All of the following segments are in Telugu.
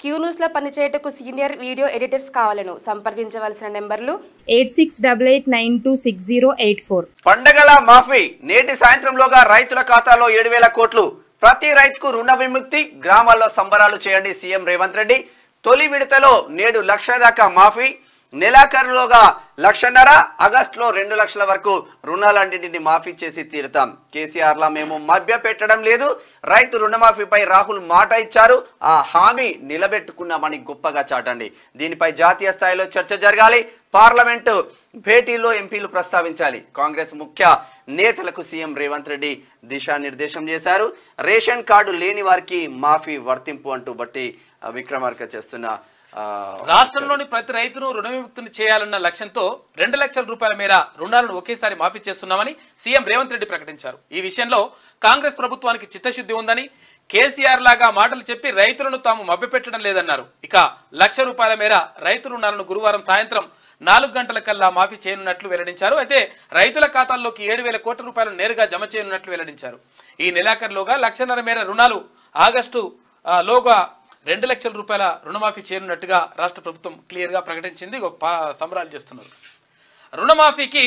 క్యూ న్యూస్లో పనిచేయటకు సీనియర్ వీడియో ఎడిటర్స్ కావాలను సంప్రదించవలసిన నెంబర్లు eight six double eight nine two six zero eight four పండగల మాఫీ నేటి సాయంత్రంలోగా రైతుల ఖాతాలో ఏడు వేల కోట్లు ప్రతి రైతుకు రుణ విముక్తి గ్రామాల్లో సంబరాలు చేయండి సీఎం రేవంత్ రెడ్డి తొలి విడతలో నేడు లక్ష దాకా మాఫీ నెలాఖరులోగా లక్షన్నర ఆగస్టులో రెండు లక్షల వరకు రుణాలన్నింటినీ మాఫీ చేసి తీరుతాం కేసీఆర్ లా మేము మభ్య పెట్టడం లేదు రైతు రుణమాఫీపై రాహుల్ మాట ఇచ్చారు ఆ హామీ నిలబెట్టుకున్నామని గొప్పగా చాటండి దీనిపై జాతీయ స్థాయిలో చర్చ జరగాలి పార్లమెంటు భేటీలో ఎంపీలు ప్రస్తావించాలి కాంగ్రెస్ ముఖ్య నేతలకు సీఎం రేవంత్ రెడ్డి దిశానిర్దేశం చేశారు రేషన్ కార్డు లేని వారికి మాఫీ వర్తింపు అంటూ బట్టి ఆ, విక్రమార్క చేస్తున్న ఆ, రాష్ట్రంలోని ప్రతి రైతును రుణ విముక్తిని చేయాలన్న లక్ష్యంతో రెండు లక్షల రూపాయల మేర రుణాలను ఒకేసారి మాఫీ చేస్తున్నామని సీఎం రేవంత్ రెడ్డి ప్రకటించారు ఈ విషయంలో కాంగ్రెస్ ప్రభుత్వానికి చిత్తశుద్ధి ఉందని కేసీఆర్ లాగా మాటలు చెప్పి రైతులను తాము మభ్యపెట్టడం లేదన్నారు ఇక లక్ష రూపాయల మేర రైతు రుణాలను గురువారం సాయంత్రం నాలుగు గంటల కల్లా మాఫీ చేయనున్నట్లు వెల్లడించారు అయితే రైతుల ఖాతాల్లోకి ఏడు వేల కోట్ల రూపాయలు నేరుగా జమ చేయనున్నట్లు వెల్లడించారు ఈ నెలాఖరులోగా లక్షన్నర మేర రుణాలు ఆగస్టు ఆ, లోగా రెండు లక్షల రూపాయల రుణమాఫీ చేయనున్నట్టుగా రాష్ట్ర ప్రభుత్వం క్లియర్గా ప్రకటించింది ఇగో పా- సంబరాలు చేస్తున్నారు రుణమాఫీకి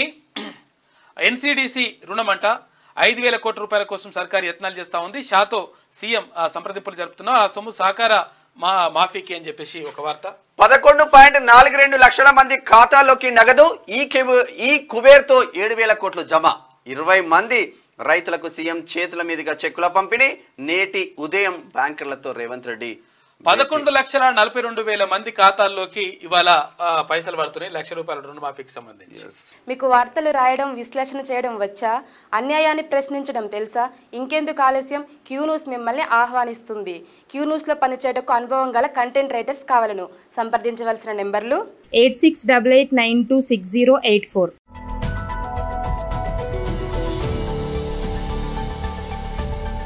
ఎన్సిడిసి రుణమంట ఐదు వేల కోట్ల రూపాయల కోసం సర్కారు యత్నాలు చేస్తా ఉంది షాతో సీఎం ఆ, సంప్రదింపులు జరుపుతున్నాం ఆ సొమ్ము సహకార మా మాఫీకి అని చెప్పేసి ఒక వార్త పదకొండు పాయింట్ నాలుగు రెండు లక్షల మంది ఖాతాల్లోకి నగదు ఈ కిబు ఈ కుబేర్తో ఏడు వేల కోట్లు జమ ఇరవై మంది రైతులకు సీఎం చేతుల మీదుగా చెక్కుల పంపిణీ నేటి ఉదయం బ్యాంకర్లతో రేవంత్ రెడ్డి పదకొండు లక్షల నలభై రెండు వేల మంది ఖాతాల్లోకి ఇవాళ ఆ, పైసలు పడుతున్నాయి లక్ష రూపాయల రుణమాఫీకి సంబంధించి మీకు వార్తలు రాయడం విశ్లేషణ చేయడం వచ్చా అన్యాయాన్ని ప్రశ్నించడం తెలుసా ఇంకెందుకు ఆలస్యం క్యూ న్యూస్ మిమ్మల్ని ఆహ్వానిస్తుంది క్యూ న్యూస్లో పనిచేయటకు అనుభవం గల కంటెంట్ రైటర్స్ కావాలను సంప్రదించవలసిన నెంబర్లు eight six double eight nine two six zero eight four